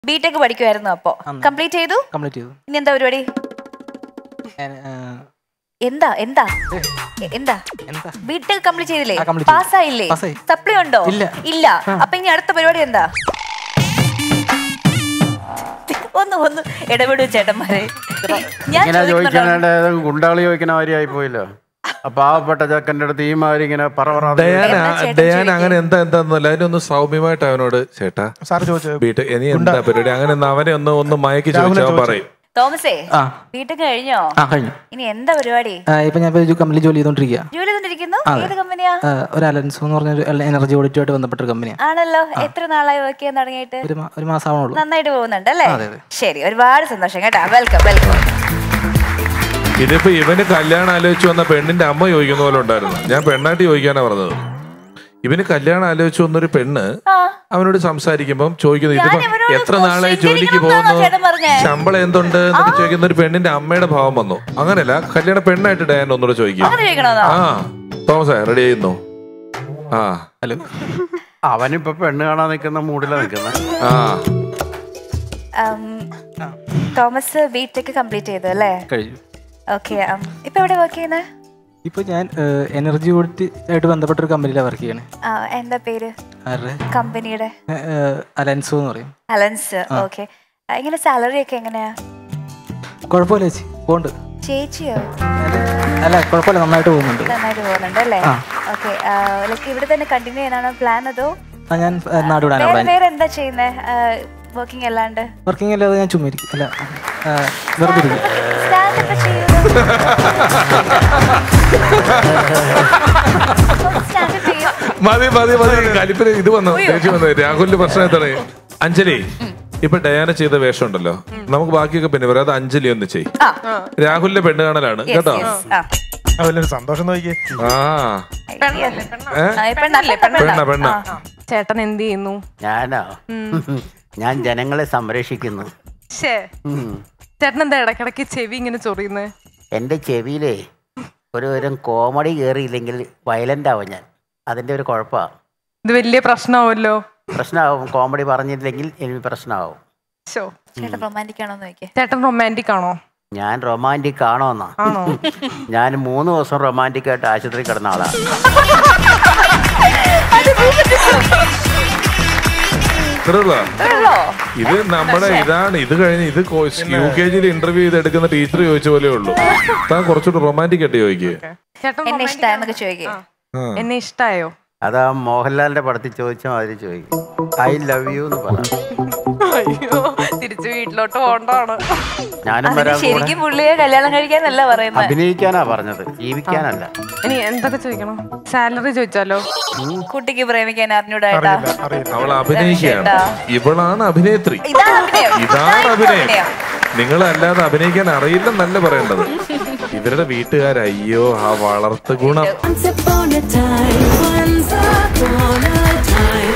BTech പഠിക്കുമായിരുന്നു അപ്പോ complete ചെയ്തു complete ചെയ്തു ഇനി എന്താ പരിപാടി ഞാൻ, ആ, എന്താ എന്താ എ- എന്താ എന്താ ബിടെക് കംപ്ലീറ്റ് ചെയ്തില്ലേ ആ, complete ചെയ്തു. പാസ്സായില്ലേ പാസ്സായി. സപ്ലി ഉണ്ടോ ഇല്ല. ഇല്ല അപ്പൊ ഇനി അടുത്ത പരിപാടി എന്താ ഒന്ന് ഒന്ന് ഇടപെടൂ ചേട്ടന്മാരെ ഞാൻ ഇങ്ങനെ ചോദിക്കുന്നുണ്ടോ? ചോദിക്കാനായിട്ട് ഗുണ്ടാളി ചോദിക്കുന്ന മാതിരിയായി പോയല്ലോ ആ പാവപ്പെട്ട ചെക്കൻ്റെ അടുത്ത് ഈ മാതിരി ഇങ്ങനെ പറ പറ ഡയാന എന്താ ചേട്ടൻ ഡയാന ചോദിക്കുക? അങ്ങനെ എന്താ എന്താന്നല്ല അതിനൊന്ന് സൗമ്യമായിട്ട് അവനോട് ചേട്ടാ സാർ ചോദിച്ചത് വീട്ട് ഇനി എന്താ പരിപാടി അങ്ങനെ ഒന്ന് അവനെ ഒന്ന് ഒന്ന് മയക്കി ചോദിച്ചാൽ അവൻ പറയും തോമസേ ആ ബിടെക് കഴിഞ്ഞോ ആ കഴിഞ്ഞു ഇനി എന്താ പരിപാടി ആ, ഇപ്പൊ ഞാൻ ഇപ്പൊ കമ്പനി ജോലി ചെയ്തോണ്ടിരിക്കുക ജോലി ചെയ്തോണ്ടിരിക്കുന്നു ഏത് കമ്പനിയാ ഒരു അലൻസ് എന്ന് പറഞ്ഞ ഒരു എനർജി ഓഡിറ്റുമായിട്ട് ബന്ധപ്പെട്ട ഒരു കമ്പനിയാണ് ആണല്ലോ എത്ര നാളായി വർക്ക് ചെയ്യാൻ തുടങ്ങിയിട്ട് ഒരു മാ- ഒരു മാസം ആവണുള്ളൂ നന്നായിട്ട് പോകുന്നുണ്ട് അല്ലേ അതെ, അതെ. ശരി ഒരുപാട് സന്തോഷം കേട്ടോ വെൽക്കം വെൽക്കം ഇതിപ്പോ ഇവന് കല്യാണം ആലോചിച്ച് വന്ന പെണ്ണിന്റെ അമ്മ ചോദിക്കുന്ന പോലെ ഉണ്ടായിരുന്നു ഞാൻ പെണ്ണായിട്ട് ചോദിക്കാനാ പറഞ്ഞത് ഇവന് കല്യാണം ആലോചിച്ച് വന്നൊരു പെണ്ണ് ആ അവനോട് സംസാരിക്കുമ്പം ചോദിക്കുന്നത് ഞാൻ ഇതിപ്പോ ഇവനോട് എത്ര നാളായി ശൃംഗരിക്കണം ജോലിക്ക് എന്നാണോ പോകുന്നു ചേട്ടൻ പറഞ്ഞേ? ശമ്പളം എന്തുണ്ട് എന്നൊക്കെ ചോദിക്കുന്ന ഒരു പെണ്ണിന്റെ അമ്മയുടെ ഭാവം വന്നു അങ്ങനെയല്ല കല്യാണ പെണ്ണായിട്ട് ഡയാൻ ഒന്നുകൂടെ ചോദിക്കും അങ്ങനെ ചോദിക്കണമെന്നോ ആ തോമസേ റെഡി ചെയ്യുന്നു ആ ഹലോ അവനിപ്പോ പെണ്ണ് കാണാൻ നിൽക്കുന്ന മൂഡിലാണ് നിൽക്കുന്നത് ആ ഉം, തോമസ് ബിടെക് കംപ്ലീറ്റ് ചെയ്തു അല്ലേ കഴിഞ്ഞു ഓക്കെ ഇപ്പൊ എവിടെ വർക്ക് ചെയ്യുന്നത് ഇപ്പൊ ഞാൻ എനർജി ഓഡിറ്റ് ആയിട്ട് ബന്ധപ്പെട്ട ഒരു കമ്പനിയിലാണ് വർക്ക് ചെയ്യണേ എന്താ പേര് ആരുടെ കമ്പനിയുടെ അലൻസോ എന്ന് പറയും അലൻസ് ഓക്കെ ഇങ്ങനെ സാലറി ഒക്കെ എങ്ങനെയാ കുഴപ്പമില്ല ചേച്ചി പോണ്ട് ചേച്ചിയോ അല്ല കുഴപ്പമില്ല നന്നായിട്ട് പോകുന്നുണ്ട് നന്നായിട്ട് പോകുന്നുണ്ട് അല്ലേ ആ. ഓക്കെ ലൈക്ക് ഇവിടെ തന്നെ കണ്ടിന്യൂ ചെയ്യാനാണോ പ്ലാൻ അതോ ആ ഞാൻ ആ, നാട് വിടാനാണ് വേറെ പ്ലാൻ വേറെ എന്താ ചെയ്യുന്നത് വർക്കിംഗ് അല്ലാണ്ട് വർക്കിംഗ് അല്ലാതെ ഞാൻ ചുമ്മാ ഇരിക്കും അല്ല ആ, വെറുതെ ഇരിക്കും സ്റ്റാൻഡ് ഒക്കെ ചെയ്യുന്നു സ്റ്റാൻഡ് ചെയ്യും മതി മതി മതി കലിപ്പിന് ഇത് വന്നു ദേഷ്യം വന്നു രാഹുലിന്റെ പ്രശ്നം എത്താണ് അഞ്ജലി ഇപ്പൊ ഡയാന ചെയ്ത വേഷം ഉണ്ടല്ലോ നമുക്ക് ബാക്കിയൊക്കെ പിന്നെ പറയാം അത് അഞ്ജലി ഒന്ന് ചെയ് ആ രാഹുലിന്റെ പെണ്ണ് കാണലാണ് yes, കേട്ടോ yes. ആ. അതിലൊരു സന്തോഷം നോക്കിയേ ആ ഏ? ആ, പെണ്ണല്ലേ, പെണ്ണ പെണ്ണാ. പെണ്ണ ആ. ചേട്ടൻ എന്ത് ചെയ്യുന്നു ഞാനോ ഞാൻ ജനങ്ങളെ സംരക്ഷിക്കുന്നു ശേ ഉം. ചേട്ടൻ എന്താ ഇടക്കിടക്ക് ചെവി ഇങ്ങനെ ചൊറിയുന്നത് എൻ്റെ ചെവിയിലേ ഒരു തരം കോമഡി കയറിയില്ലെങ്കിൽ വയലന്റ് ആവും ഞാൻ അതിൻ്റെ ഒരു കുഴപ്പമാണ് ഇത് വലിയ പ്രശ്നമാവുമല്ലോ പ്രശ്നമാവും കോമഡി പറഞ്ഞില്ലെങ്കിൽ എനിക്ക് പ്രശ്നമാവും ശോ ചേട്ടൻ റൊമാൻറ്റിക് ആണോന്ന് നോക്കിയേ ചേട്ടൻ റൊമാൻറ്റിക് ആണോ ഞാൻ റൊമാൻറ്റിക് ആണോന്നാ ആണോ ഞാൻ മൂന്ന് ദിവസം റൊമാൻറ്റിക് ആയിട്ട് ആശുപത്രി കിടന്ന ആളാണ് ഇത്രയുള്ളോ? ഉള്ളോ ഇത് നമ്മുടെ ഇതാണ് ഇത് കഴിഞ്ഞ് ഇത് യു കെ ജിയിൽ ഇന്റർവ്യൂ ചെയ്ത് എടുക്കുന്ന ടീച്ചർ ചോദിച്ച പോലെ ഉള്ളൂ താൻ കുറച്ചുകൂടി റൊമാൻറ്റിക് ആയിട്ട് ചോദിക്കുക ചേട്ടൻ എന്നെ romantic ഇഷ്ടായെന്നൊക്കെ ആണോ? ചോദിക്കേ ആ. എന്നെ ഇഷ്ടായോ അതാ മോഹൻലാലിന്റെ പടത്തിൽ ചോദിച്ച മാതിരി ചോദിക്കും ഐ ലവ് യു എന്ന് പറ അയ്യോ തിരിച്ചു വീട്ടിലോട്ട് പോകണ്ടാണ് ഞാനും അതിന് വരാൻ കൂടെ ശരിക്കും പുള്ളിയെ കല്യാണം കഴിക്കാനല്ല പറയുന്നത് അഭിനയിക്കാനാ പറഞ്ഞത് ജീവിക്കാനല്ല ഇനി എന്തൊക്കെ ചോദിക്കണം സാലറി ചോദിച്ചാലോ കുട്ടിക്ക് പ്രേമിക്കാൻ അറിഞ്ഞൂടാട്ടാ അറിയില്ല അറിയില്ല അവൾ അഭിനയിക്കുകയാണ് ഇവളാണ് അഭിനേത്രി ഇതാണ് അഭിനയം ഇതാണ് അഭിനയം അഭിനയം. നിങ്ങളല്ലാതെ അഭിനയിക്കാൻ അറിയില്ലെന്നല്ല പറയേണ്ടത് ഇവരുടെ വീട്ടുകാർ അയ്യോ ആ വളർത്ത് ഗുണം Once upon a time, once upon a time.